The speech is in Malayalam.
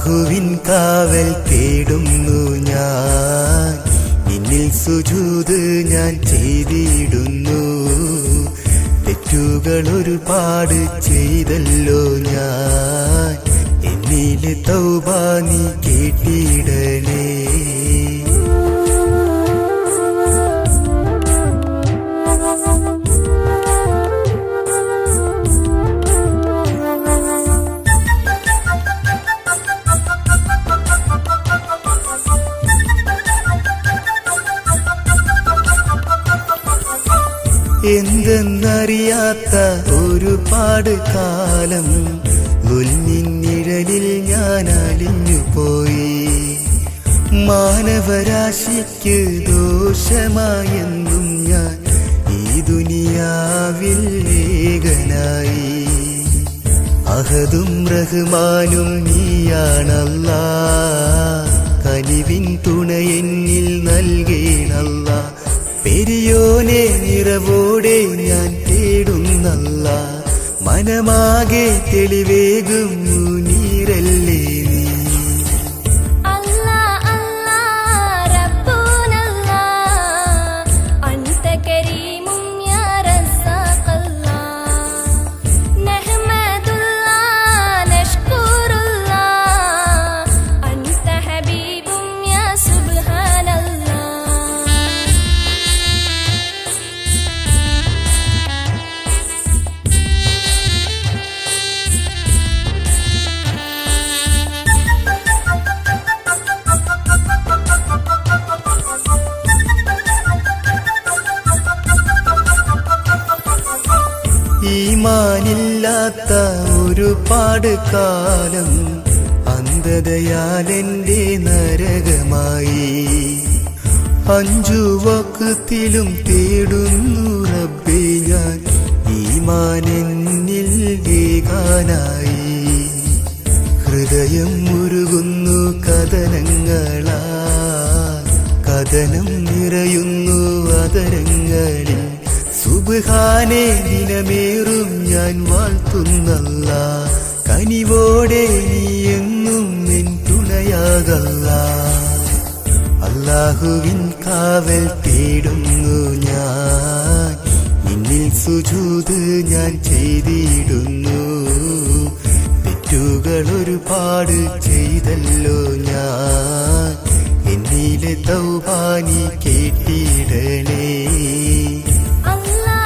അല്ലാഹുവിൻ കാവൽ തേടുന്നു ഞാൻ നിന്നിൽ സുജൂത് ഞാൻ ചെയ്തിടുന്നു തെറ്റുകൾ ഒരുപാട് ചെയ്തല്ലോ ഞാൻ എന്നിലെ തൗബ നീ കേട്ടിടണേ എന്തെന്നറിയാത്ത ഒരുപാട് കാലം നിഴലിൽ ഞാൻ അലിഞ്ഞുപോയി മാനവരാശിക്ക് ദോഷമായെന്നും ഞാൻ ഈ ദുനിയാവിൽ ഏകനായി അഹദും റഹ്മാനും നീയാണല്ല കനിവിൻ തുണയെന്നിൽ നൽകേണല്ല പെരിയോനെ നിറവോടെ ഞാൻ തേടുന്നല്ല മനമാകെ തെളിവേകും നീരല്ലേ നീ الله الله ربنا الله أنت كريم يا رزاق الله نحمد الله نشكر الله أنت حبيب يا سبحان الله ഈമാനില്ലാത്ത ഒരുപാട് കാലം അന്ധതയാൽ എന്റെ നരകമായി അഞ്ചു വക്കത്തിലും തേടുന്നു റബ്ബേ ഞാൻ ഈമാനെന്നിൽ ഏകാനായി ഹൃദയം മുരുകുന്നു കഥനങ്ങളാ കഥനം നിറയുന്നു അതരങ്ങളിൽ സുബാനെ ദിനമേറും ഞാൻ വാഴ്ത്തുന്നല്ല കനിവോടെ നീ എന്നും നിൻ തുണയാകല്ല അല്ലാഹുവിൻ കാവൽ തേടുന്നു ഞാൻ നിന്നിൽ സുജൂത് ഞാൻ ചെയ്തിടുന്നു തെറ്റുകൾ ഒരുപാട് ചെയ്തല്ലോ ഞാൻ എന്നിലെ തൗബാനി കേട്ടിടണേ الله